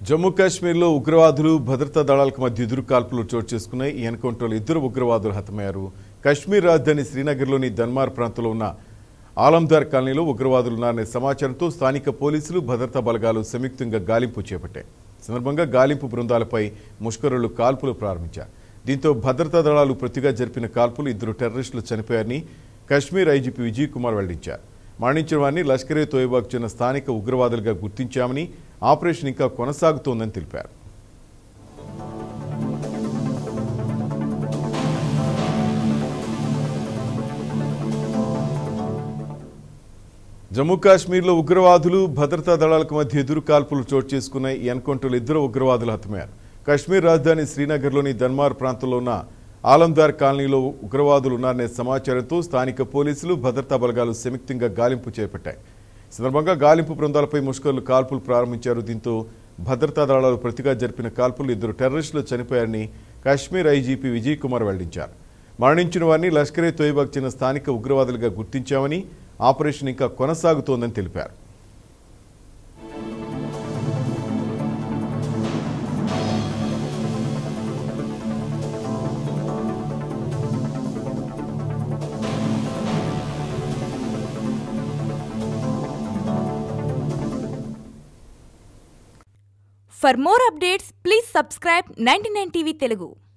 జమ్మూ కాశ్మీర్లో ఉగ్రవాదులు భద్రతా దళాలకు మధ్య ఎదురు కాల్పులు చోటు చేసుకున్నాయి ఈ ఎన్కౌంటర్లో ఇద్దరు ఉగ్రవాదులు హతమయ్యారు కశ్మీర్ రాజధాని శ్రీనగర్లోని దన్మార్ ప్రాంతంలో ఉన్న ఆలందార్ కాలనీలో ఉగ్రవాదులు ఉన్నారనే సమాచారంతో స్థానిక పోలీసులు భద్రతా బలగాలు సంయుక్తంగా గాలింపు చేపట్టాయి ఈ సందర్భంగా గాలింపు బృందాలపై ముష్కరులు కాల్పులు ప్రారంభించారు దీంతో భద్రతా దళాలు ప్రతిగా జరిపిన కాల్పులు ఇద్దరు టెర్రరిస్టులు చనిపోయారని కశ్మీర్ ఐజీపీ విజయ్ కుమార్ వెల్లడించారు మరణించిన వారిని లష్కరే తోయబాకు చెందిన స్థానిక ఉగ్రవాదులుగా గుర్తించామని ఆపరేషన్ ఇంకా కొనసాగుతోందని తెలిపారు జమ్మూ కాశ్మీర్లో ఉగ్రవాదులు భద్రతా దళాలకు మధ్య ఎదురు కాల్పులు చోటు చేసుకున్నాయి ఈ ఎన్కౌంటర్లో ఇద్దరు ఉగ్రవాదులు హతమయ్యారు కశ్మీర్ రాజధాని శ్రీనగర్లోని దన్మార్ ప్రాంతంలో ఉన్న ఆలందార్ కాలనీలో ఉగ్రవాదులు ఉన్నారనే సమాచారంతో స్థానిక పోలీసులు భద్రతా బలగాలు సంయుక్తంగా గాలింపు చేపట్టాయి ఈ సందర్భంగా గాలింపు బృందాలపై ముష్కర్లు కాల్పులు ప్రారంభించారు దీంతో భద్రతా దళాలు ప్రతిగా జరిపిన కాల్పులు ఇద్దరు టెర్రరిస్టులు చనిపోయారని కాశ్మీర్ ఐజీపీ విజయ్ కుమార్ వెల్లడించారు మరణించిన వారిని లష్కరే తోయబాకు చెందిన స్థానిక ఉగ్రవాదులుగా గుర్తించామని ఆపరేషన్ ఇంకా కొనసాగుతోందని తెలిపారు For more updates, please subscribe 99 TV Telugu.